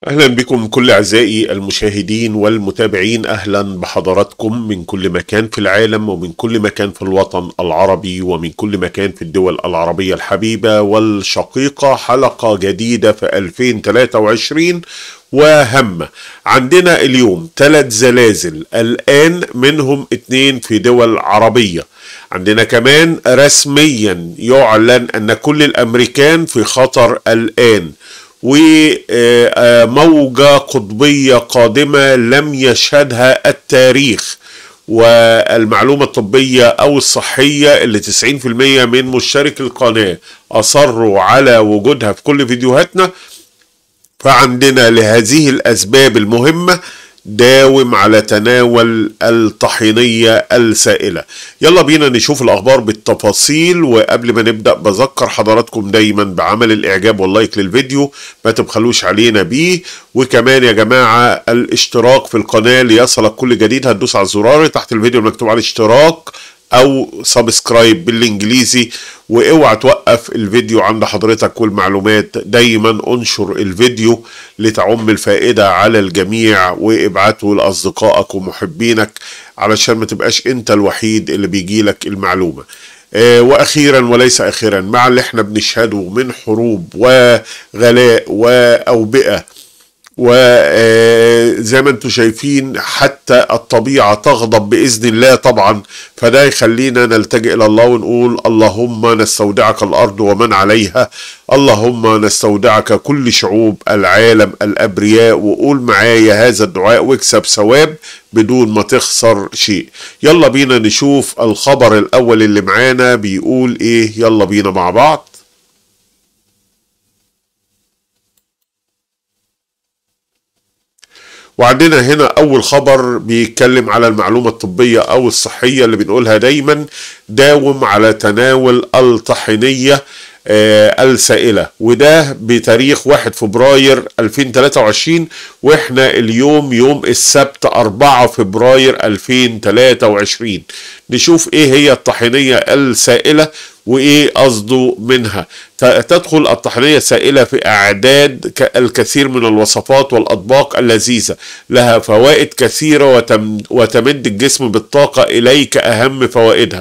أهلا بكم كل أعزائي المشاهدين والمتابعين أهلا بحضراتكم من كل مكان في العالم ومن كل مكان في الوطن العربي ومن كل مكان في الدول العربية الحبيبة والشقيقة حلقة جديدة في 2023 وهمة عندنا اليوم ثلاث زلازل الآن منهم اتنين في دول عربية عندنا كمان رسميا يعلن أن كل الأمريكان في خطر الآن وموجة قطبية قادمة لم يشهدها التاريخ والمعلومة الطبية أو الصحية اللي 90% من مشترك القناة أصروا على وجودها في كل فيديوهاتنا فعندنا لهذه الأسباب المهمة داوم على تناول الطحينية السائلة يلا بينا نشوف الأخبار بالتفاصيل وقبل ما نبدأ بذكر حضراتكم دايما بعمل الإعجاب واللايك للفيديو ما تبخلوش علينا بيه وكمان يا جماعة الاشتراك في القناة ليصلك كل جديد هتدوس على الزرار تحت الفيديو المكتوب عليه اشتراك او سبسكرايب بالانجليزي واوعى توقف الفيديو عند حضرتك والمعلومات دايما انشر الفيديو لتعم الفائدة على الجميع وابعته لاصدقائك ومحبينك علشان ما تبقاش انت الوحيد اللي بيجيلك المعلومة آه واخيرا وليس اخيرا مع اللي احنا بنشهده من حروب وغلاء واوبئة وزي ما انتم شايفين حتى الطبيعة تغضب بإذن الله طبعا فده يخلينا نلتجئ إلى الله ونقول اللهم نستودعك الأرض ومن عليها اللهم نستودعك كل شعوب العالم الأبرياء وقول معايا هذا الدعاء واكسب ثواب بدون ما تخسر شيء يلا بينا نشوف الخبر الأول اللي معانا بيقول إيه يلا بينا مع بعض وعندنا هنا أول خبر بيتكلم على المعلومة الطبية أو الصحية اللي بنقولها دايما داوم على تناول الطحينية آه السائلة وده بتاريخ 1 فبراير 2023 واحنا اليوم يوم السبت 4 فبراير 2023 نشوف ايه هي الطحينية السائلة وايه قصده منها تدخل الطحينية السائلة في اعداد الكثير من الوصفات والاطباق اللذيذة لها فوائد كثيرة وتم وتمد الجسم بالطاقة اليك اهم فوائدها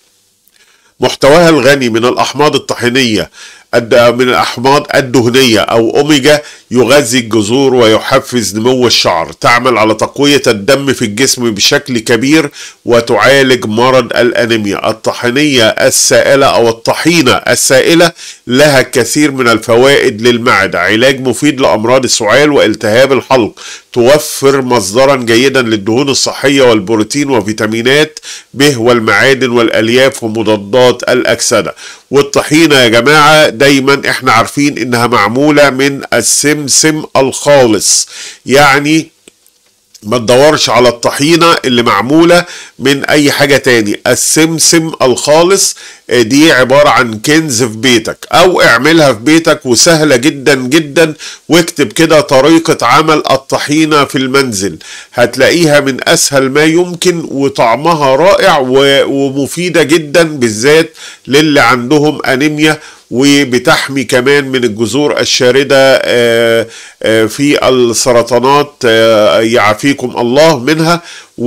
محتواها الغني من الأحماض الطحينية من الأحماض الدهنية أو أوميجا يغذي الجذور ويحفز نمو الشعر تعمل على تقوية الدم في الجسم بشكل كبير وتعالج مرض الأنيميا الطحينية السائلة أو الطحينة السائلة لها كثير من الفوائد للمعدة علاج مفيد لأمراض السعال والتهاب الحلق توفر مصدرا جيدا للدهون الصحية والبروتين وفيتامينات ب والمعادن والألياف ومضادات الأكسدة والطحينة يا جماعة دايما احنا عارفين انها معمولة من السمسم الخالص يعني ما تدورش على الطحينة اللي معمولة من اي حاجة تاني السمسم الخالص دي عبارة عن كنز في بيتك او اعملها في بيتك وسهلة جدا جدا واكتب كده طريقة عمل الطحينة في المنزل هتلاقيها من اسهل ما يمكن وطعمها رائع ومفيدة جدا بالذات للي عندهم انيميا وبتحمي كمان من الجذور الشاردة في السرطانات يعافيكم الله منها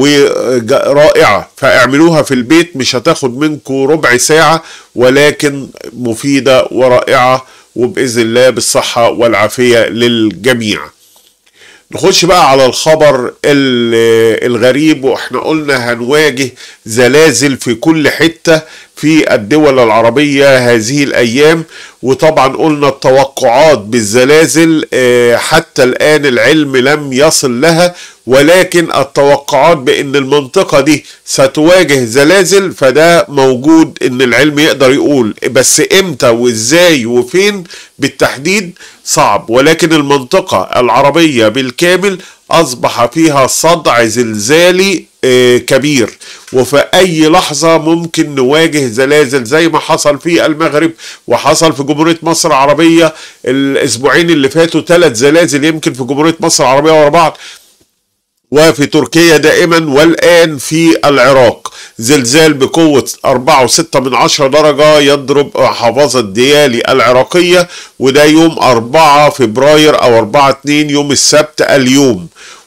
ورائعة فاعملوها في البيت مش هتاخد منكم ربع ساعة ولكن مفيدة ورائعة وبإذن الله بالصحة والعافية للجميع نخش بقى على الخبر الغريب واحنا قلنا هنواجه زلازل في كل حتة في الدول العربية هذه الأيام وطبعا قلنا التوقعات بالزلازل حتى الآن العلم لم يصل لها ولكن التوقعات بأن المنطقة دي ستواجه زلازل فده موجود أن العلم يقدر يقول بس إمتى وإزاي وفين بالتحديد صعب ولكن المنطقة العربية بالكامل أصبح فيها صدع زلزالي كبير وفي أي لحظة ممكن نواجه زلازل زي ما حصل في المغرب وحصل في جمهورية مصر العربية الأسبوعين اللي فاتوا ثلاث زلازل يمكن في جمهورية مصر العربية ورا بعض وفي تركيا دائما والآن في العراق زلزال بقوة 4.6 من عشرة درجة يضرب محافظة ديالي العراقية وده يوم 4 فبراير أو 4 2 يوم السبت اليوم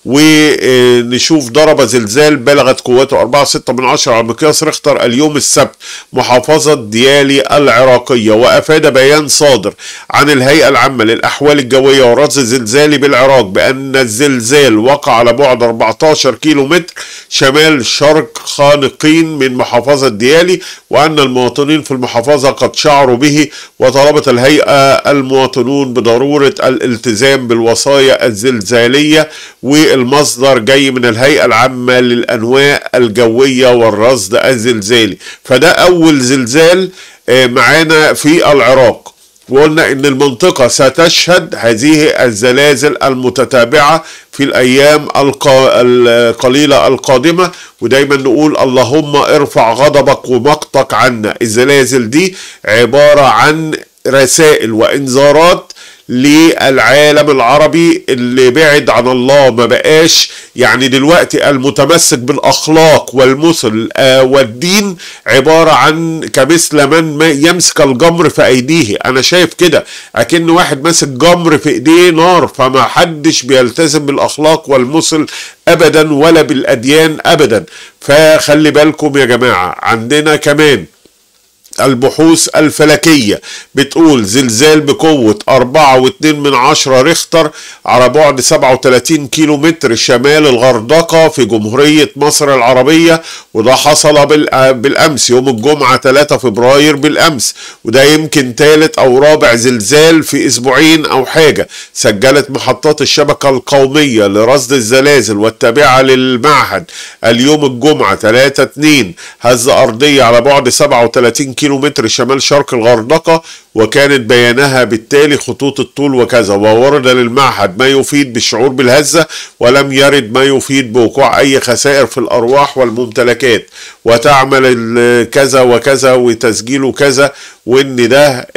ونشوف ضرب زلزال بلغت قوته 4.6 من عشرة على مقياس ريختر اليوم السبت محافظة ديالي العراقية وأفاد بيان صادر عن الهيئة العامة للأحوال الجوية والرصد الزلزالي بالعراق بأن الزلزال وقع على بعد 14 كيلو متر شمال شرق خانقين من محافظة ديالي وأن المواطنين في المحافظة قد شعروا به وطلبت الهيئة المواطنون بضرورة الالتزام بالوصايا الزلزالية والمصدر جاي من الهيئة العامة للأنواع الجوية والرصد الزلزالي فده أول زلزال معانا في العراق وقلنا ان المنطقة ستشهد هذه الزلازل المتتابعة في الايام القليلة القادمة ودايما نقول اللهم ارفع غضبك ومقتك عنا الزلازل دي عبارة عن رسائل وانذارات للعالم العربي اللي بعد عن الله ما بقاش يعني دلوقتي المتمسك بالاخلاق والمثل آه والدين عباره عن كمثل من يمسك الجمر في ايديه انا شايف كده اكن واحد ماسك جمر في ايديه نار فما حدش بيلتزم بالاخلاق والمثل ابدا ولا بالاديان ابدا فخلي بالكم يا جماعه عندنا كمان البحوث الفلكية بتقول زلزال بقوة أربعة واتنين من عشرة ريختر على بعد سبعة وتلاتين كيلو متر شمال الغردقة في جمهورية مصر العربية وده حصل بالأمس يوم الجمعة 3 فبراير بالأمس وده يمكن ثالث أو رابع زلزال في أسبوعين أو حاجة سجلت محطات الشبكة القومية لرصد الزلازل والتابعة للمعهد اليوم الجمعة 3 2 هزة أرضية على بعد 37 كيلو كيلو متر شمال شرق الغردقة وكانت بيانها بالتالي خطوط الطول وكذا وورد للمعهد ما يفيد بالشعور بالهزة ولم يرد ما يفيد بوقوع أي خسائر في الأرواح والممتلكات وتعمل كذا وكذا وتسجيله كذا وان ده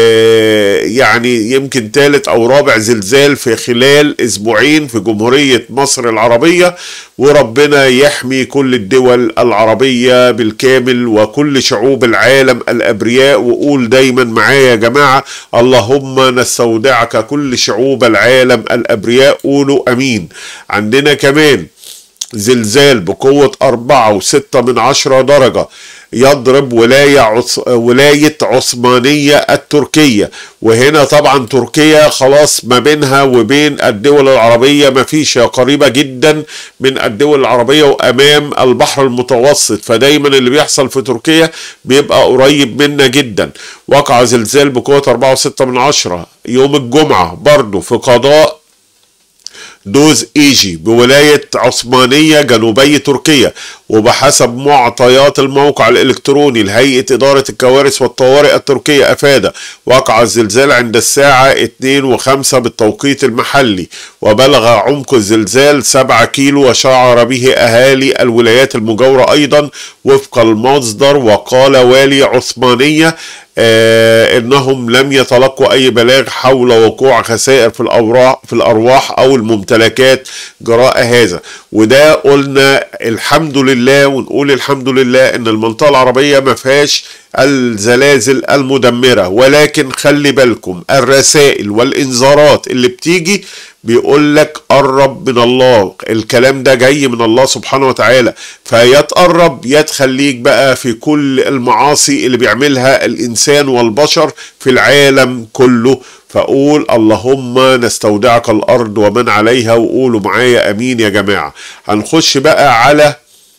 يعني يمكن ثالث او رابع زلزال في خلال اسبوعين في جمهورية مصر العربية وربنا يحمي كل الدول العربية بالكامل وكل شعوب العالم الابرياء وقول دايما معايا يا جماعة اللهم نستودعك كل شعوب العالم الابرياء قولوا امين عندنا كمان زلزال بقوة أربعة وستة من عشرة درجة يضرب ولاية عص... ولاية عثمانية التركية وهنا طبعا تركيا خلاص ما بينها وبين الدول العربية ما فيش قريبة جدا من الدول العربية وأمام البحر المتوسط فدايما اللي بيحصل في تركيا بيبقى قريب منا جدا وقع زلزال بقوة 4.6 من عشرة يوم الجمعة برضه في قضاء دوز ايجي بولاية عثمانية جنوبي تركيا وبحسب معطيات الموقع الإلكتروني لهيئة إدارة الكوارث والطوارئ التركية أفاد وقع الزلزال عند الساعة 2 و5 بالتوقيت المحلي وبلغ عمق الزلزال 7 كيلو وشعر به أهالي الولايات المجاورة أيضا وفق المصدر وقال والي عثمانية آه انهم لم يتلقوا اي بلاغ حول وقوع خسائر في الاوراق في الارواح او الممتلكات جراء هذا وده قلنا الحمد لله ونقول الحمد لله ان المنطقه العربيه ما فيهاش الزلازل المدمره ولكن خلي بالكم الرسائل والانذارات اللي بتيجي بيقول لك قرب من الله الكلام ده جاي من الله سبحانه وتعالى فيا تقرب يا تخليك بقى في كل المعاصي اللي بيعملها الانسان والبشر في العالم كله فقول اللهم نستودعك الارض ومن عليها وقولوا معايا امين يا جماعه هنخش بقى على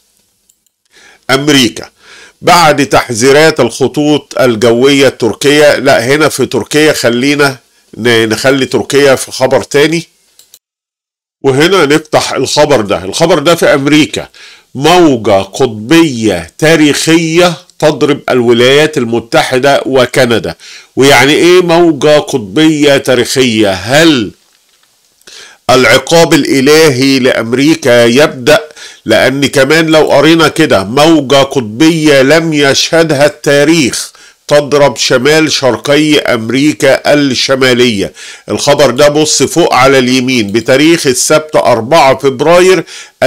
امريكا بعد تحذيرات الخطوط الجويه التركيه لا هنا في تركيا خلينا نخلي تركيا في خبر تاني وهنا نفتح الخبر ده الخبر ده في امريكا موجة قطبية تاريخية تضرب الولايات المتحدة وكندا ويعني ايه موجة قطبية تاريخية هل العقاب الالهي لامريكا يبدأ لان كمان لو قرينا كده موجة قطبية لم يشهدها التاريخ تضرب شمال شرقي أمريكا الشمالية الخبر ده بص فوق على اليمين بتاريخ السبت 4 فبراير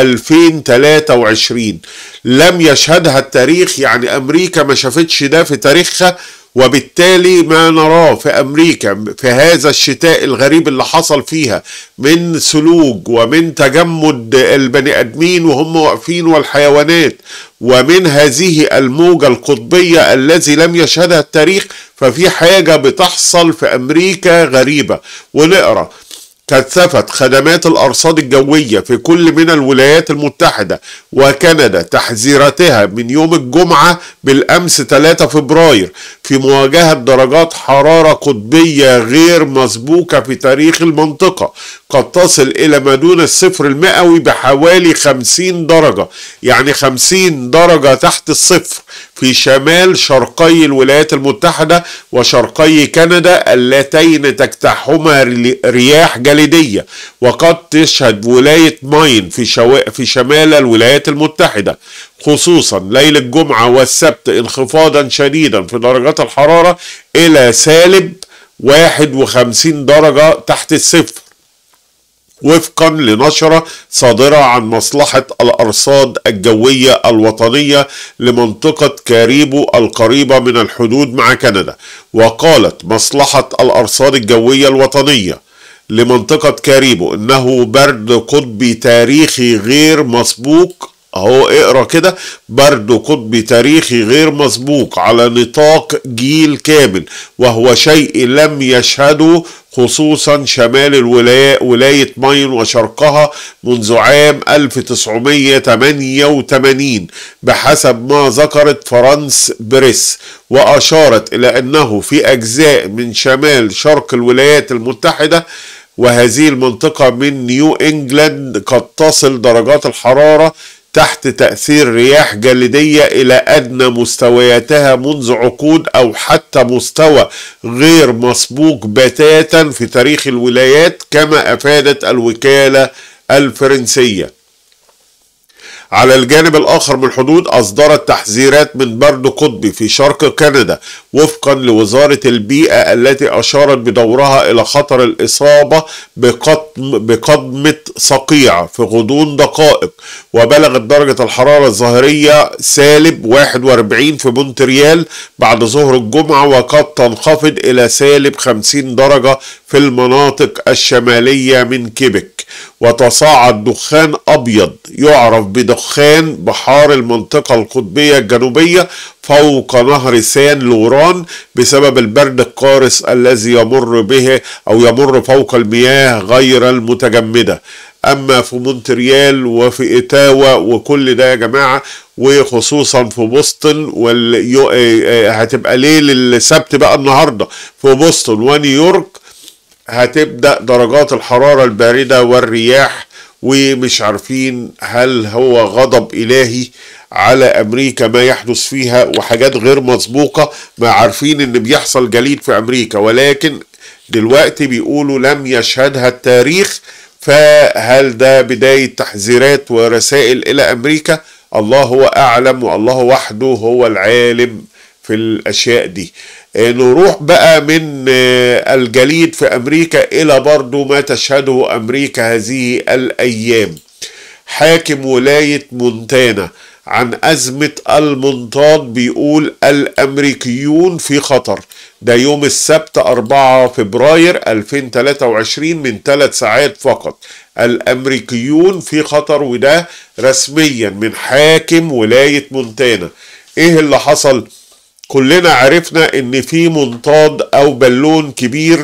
2023 لم يشهدها التاريخ يعني أمريكا ما شافتش ده في تاريخها وبالتالي ما نراه في امريكا في هذا الشتاء الغريب اللي حصل فيها من سلوج ومن تجمد البني ادمين وهم واقفين والحيوانات ومن هذه الموجه القطبيه الذي لم يشهدها التاريخ ففي حاجه بتحصل في امريكا غريبه ونقرا كثفت خدمات الأرصاد الجوية في كل من الولايات المتحدة وكندا تحذيراتها من يوم الجمعة بالأمس 3 فبراير في مواجهة درجات حرارة قطبية غير مسبوقة في تاريخ المنطقة قد تصل إلى ما دون الصفر المئوي بحوالي 50 درجة يعني 50 درجة تحت الصفر في شمال شرقي الولايات المتحدة وشرقي كندا اللتين تجتاحهما رياح جليدية وقد تشهد ولاية ماين في, شو... في شمال الولايات المتحدة خصوصا ليل الجمعة والسبت انخفاضا شديدا في درجات الحرارة إلى سالب 51 درجة تحت الصفر وفقا لنشرة صادرة عن مصلحة الأرصاد الجوية الوطنية لمنطقة كاريبو القريبة من الحدود مع كندا وقالت مصلحة الأرصاد الجوية الوطنية لمنطقة كاريبو إنه برد قطبي تاريخي غير مسبوق اهو اقرا كده برد قطبي تاريخي غير مسبوق على نطاق جيل كامل وهو شيء لم يشهده خصوصا شمال الولاية ولاية ماين وشرقها منذ عام 1988 بحسب ما ذكرت فرانس بريس وأشارت إلى أنه في أجزاء من شمال شرق الولايات المتحدة وهذه المنطقة من نيو إنجلاند قد تصل درجات الحرارة تحت تأثير رياح جليدية إلى أدنى مستوياتها منذ عقود أو حتى مستوى غير مسبوق بتاتا في تاريخ الولايات كما أفادت الوكالة الفرنسية على الجانب الآخر من الحدود أصدرت تحذيرات من برد قطبي في شرق كندا وفقا لوزارة البيئة التي أشارت بدورها إلى خطر الإصابة بقطم بقدمة صقيع في غضون دقائق وبلغت درجة الحرارة الظاهرية سالب 41 في مونتريال بعد ظهر الجمعة وقد تنخفض إلى سالب 50 درجة في المناطق الشمالية من كيبك وتصاعد دخان أبيض يعرف بدخان بحار المنطقة القطبية الجنوبية فوق نهر سان لوران بسبب البرد القارس الذي يمر به أو يمر فوق المياه غير المتجمدة اما في مونتريال وفي ايتاوا وكل ده يا جماعه وخصوصا في بوسطن واليو... هتبقى ليل السبت بقى النهارده في بوسطن ونيويورك هتبدا درجات الحراره البارده والرياح ومش عارفين هل هو غضب الهي على امريكا ما يحدث فيها وحاجات غير مسبوقه ما عارفين ان بيحصل جليد في امريكا ولكن دلوقتي بيقولوا لم يشهدها التاريخ فهل ده بداية تحذيرات ورسائل إلى أمريكا الله هو أعلم والله وحده هو العالم في الأشياء دي نروح بقى من الجليد في أمريكا إلى برضو ما تشهده أمريكا هذه الأيام حاكم ولاية مونتانا عن أزمة المنطاد بيقول الأمريكيون في خطر ده يوم السبت 4 فبراير 2023 من ثلاث ساعات فقط الأمريكيون في خطر وده رسميا من حاكم ولاية مونتانا ايه اللي حصل كلنا عرفنا ان في منطاد او بالون كبير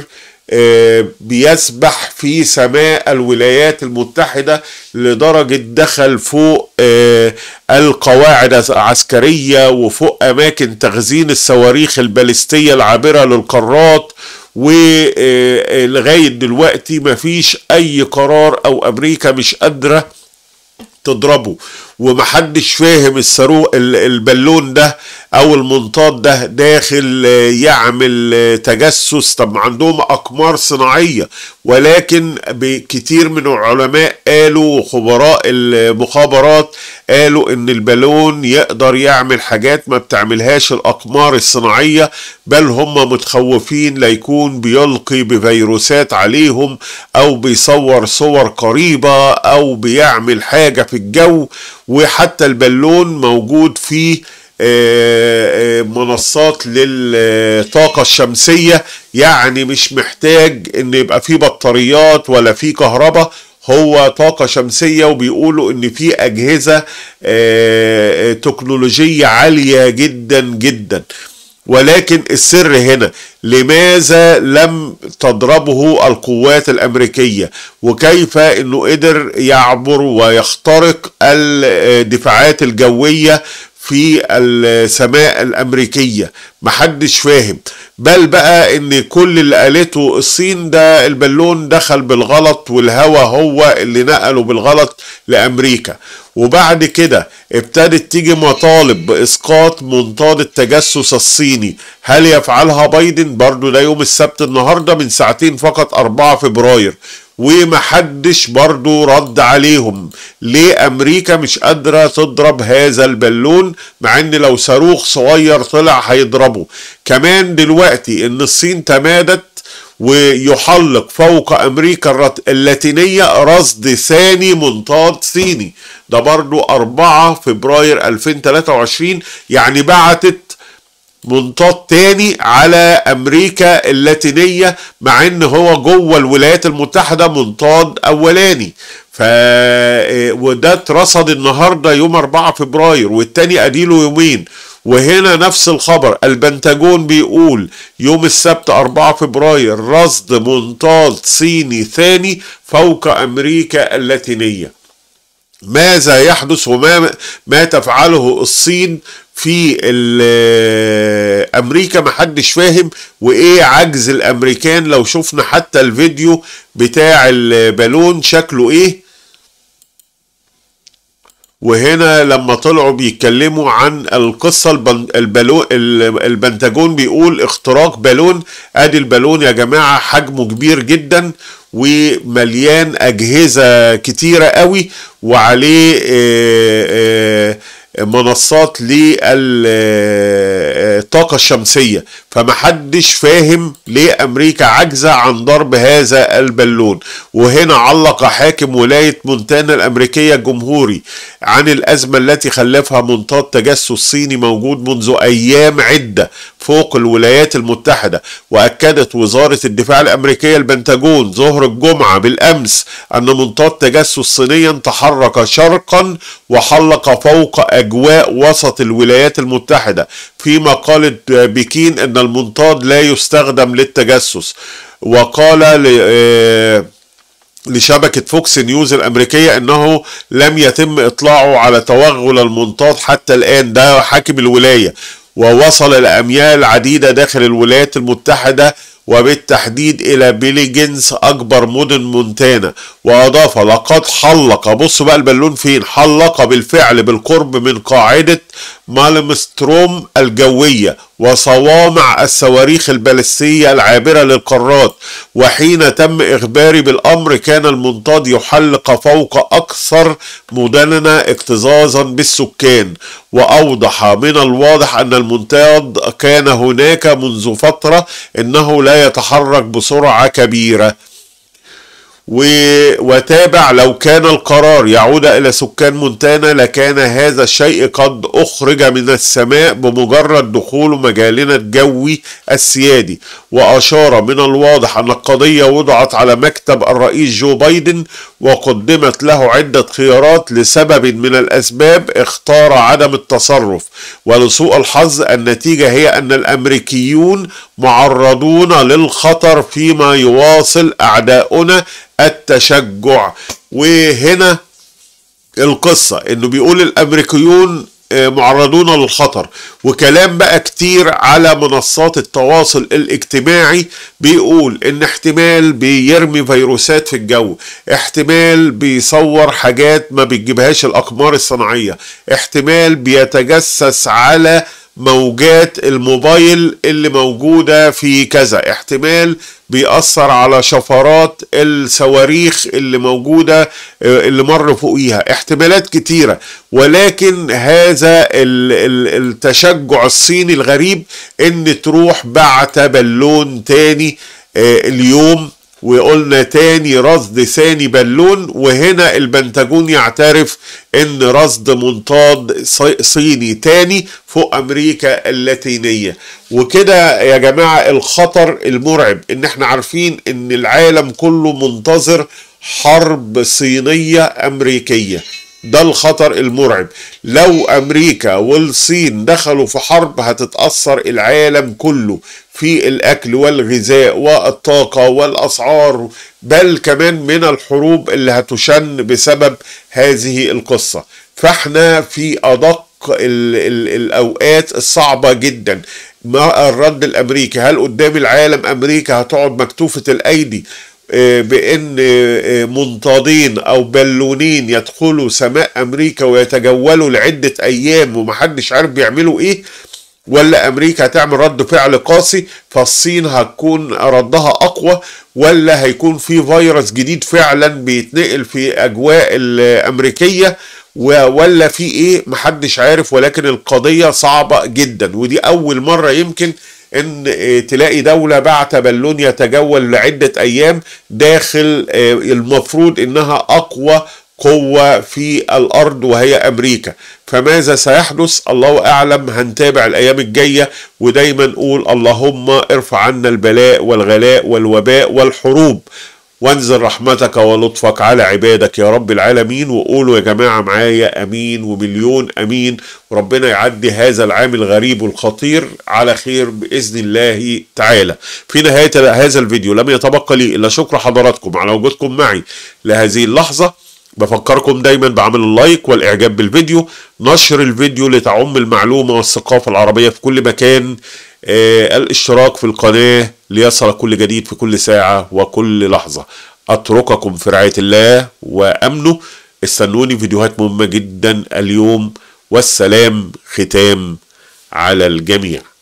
بيسبح في سماء الولايات المتحدة لدرجة دخل فوق القواعد العسكرية وفوق أماكن تخزين الصواريخ البالستية العابرة للقارات ولغاية دلوقتي مفيش أي قرار أو أمريكا مش قادرة تضربه ومحدش فاهم الصاروخ البالون ده او المنطاد ده داخل يعمل تجسس طب عندهم اقمار صناعيه ولكن كتير من العلماء قالوا وخبراء المخابرات قالوا ان البالون يقدر يعمل حاجات ما بتعملهاش الاقمار الصناعيه بل هم متخوفين ليكون بيلقي بفيروسات عليهم او بيصور صور قريبه او بيعمل حاجه في الجو وحتى البالون موجود فيه منصات للطاقة الشمسية يعني مش محتاج ان يبقى فيه بطاريات ولا فيه كهرباء هو طاقة شمسية وبيقولوا ان في اجهزة تكنولوجية عالية جدا جدا ولكن السر هنا لماذا لم تضربه القوات الامريكيه وكيف انه قدر يعبر ويخترق الدفاعات الجويه في السماء الامريكيه محدش فاهم بل بقى ان كل اللي قالته الصين ده البالون دخل بالغلط والهوا هو اللي نقله بالغلط لامريكا وبعد كده ابتدت تيجي مطالب باسقاط منطاد التجسس الصيني هل يفعلها بايدن برضو ده يوم السبت النهارده من ساعتين فقط 4 فبراير ومحدش برضو رد عليهم ليه امريكا مش قادرة تضرب هذا البالون مع ان لو صاروخ صغير طلع هيضربه كمان دلوقتي ان الصين تمادت ويحلق فوق امريكا اللاتينية رصد ثاني منطاد صيني ده برضو 4 فبراير 2023 يعني بعتت منطاد تاني على امريكا اللاتينية مع ان هو جوه الولايات المتحدة منطاد اولاني ف وده اترصد النهارده يوم 4 فبراير والتاني اديله يومين وهنا نفس الخبر البنتاجون بيقول يوم السبت 4 فبراير رصد منطاد صيني ثاني فوق امريكا اللاتينيه ماذا يحدث وما ما تفعله الصين في امريكا محدش فاهم وايه عجز الامريكان لو شفنا حتى الفيديو بتاع البالون شكله ايه وهنا لما طلعوا بيتكلموا عن القصة البالون البنتاجون بيقول اختراق بالون ادي البالون يا جماعة حجمه كبير جدا ومليان اجهزة كتيرة قوي وعليه آآ آآ منصات للطاقة الشمسية فمحدش فاهم ليه أمريكا عاجزة عن ضرب هذا البالون وهنا علق حاكم ولاية مونتانا الأمريكية الجمهوري عن الأزمة التي خلفها منطاد تجسس صيني موجود منذ أيام عدة فوق الولايات المتحدة وأكدت وزارة الدفاع الأمريكية البنتاجون ظهر الجمعة بالأمس أن منطاد تجسس صينيا تحرك شرقا وحلق فوق أجواء وسط الولايات المتحدة فيما قالت بكين أن المنطاد لا يستخدم للتجسس وقال لشبكة فوكس نيوز الأمريكية أنه لم يتم إطلاعه على توغل المنطاد حتى الآن ده حاكم الولاية ووصل لأميال عديدة داخل الولايات المتحدة وبالتحديد إلى بيليجنز أكبر مدن مونتانا وأضاف لقد حلق بص بقى البالون فين حلق بالفعل بالقرب من قاعدة مالمستروم الجوية وصوامع الصواريخ البالستية العابرة للقارات وحين تم إخباري بالأمر كان المنطاد يحلق فوق أكثر مدننا اكتظاظا بالسكان وأوضح من الواضح أن المنطاد كان هناك منذ فترة إنه لا يتحرك بسرعة كبيرة و... وتابع لو كان القرار يعود إلى سكان مونتانا لكان هذا الشيء قد أخرج من السماء بمجرد دخول مجالنا الجوي السيادي وأشار من الواضح أن القضية وضعت على مكتب الرئيس جو بايدن وقدمت له عدة خيارات لسبب من الأسباب اختار عدم التصرف ولسوء الحظ النتيجة هي أن الأمريكيون معرضون للخطر فيما يواصل أعداؤنا التشجع وهنا القصة انه بيقول الامريكيون معرضون للخطر وكلام بقى كتير على منصات التواصل الاجتماعي بيقول ان احتمال بيرمي فيروسات في الجو احتمال بيصور حاجات ما بتجيبهاش الاقمار الصناعية احتمال بيتجسس على موجات الموبايل اللي موجودة في كذا احتمال بيأثر على شفرات الصواريخ اللي موجودة اللي مر فوقيها احتمالات كتيرة ولكن هذا التشجع الصيني الغريب ان تروح بعت بالون تاني اليوم وقلنا تاني رصد ثاني بالون وهنا البنتاجون يعترف ان رصد منطاد صيني تاني فوق امريكا اللاتينية وكده يا جماعة الخطر المرعب ان احنا عارفين ان العالم كله منتظر حرب صينية امريكية ده الخطر المرعب لو امريكا والصين دخلوا في حرب هتتاثر العالم كله في الاكل والغذاء والطاقه والاسعار بل كمان من الحروب اللي هتشن بسبب هذه القصه فاحنا في ادق ال ال الاوقات الصعبه جدا ما الرد الامريكي هل قدام العالم امريكا هتقعد مكتوفه الايدي بان منطادين او بالونين يدخلوا سماء امريكا ويتجولوا لعده ايام ومحدش عارف بيعملوا ايه ولا امريكا هتعمل رد فعل قاسي فالصين هتكون ردها اقوى ولا هيكون في فيروس جديد فعلا بيتنقل في اجواء الامريكيه ولا في ايه محدش عارف ولكن القضيه صعبه جدا ودي اول مره يمكن ان تلاقي دولة بعت بالون يتجول لعدة ايام داخل المفروض انها اقوى قوة في الارض وهي امريكا فماذا سيحدث الله اعلم هنتابع الايام الجاية ودايما نقول اللهم ارفع عنا البلاء والغلاء والوباء والحروب وانزل رحمتك ولطفك على عبادك يا رب العالمين وقولوا يا جماعة معايا أمين ومليون أمين وربنا يعدي هذا العام الغريب والخطير على خير بإذن الله تعالى في نهاية هذا الفيديو لم يتبقى لي إلا شكر حضراتكم على وجودكم معي لهذه اللحظة بفكركم دايما بعمل اللايك والاعجاب بالفيديو نشر الفيديو لتعم المعلومة والثقافة العربية في كل مكان آه الاشتراك في القناة ليصل كل جديد في كل ساعة وكل لحظة أترككم في رعاية الله وأمنه استنوني فيديوهات مهمة جدا اليوم والسلام ختام على الجميع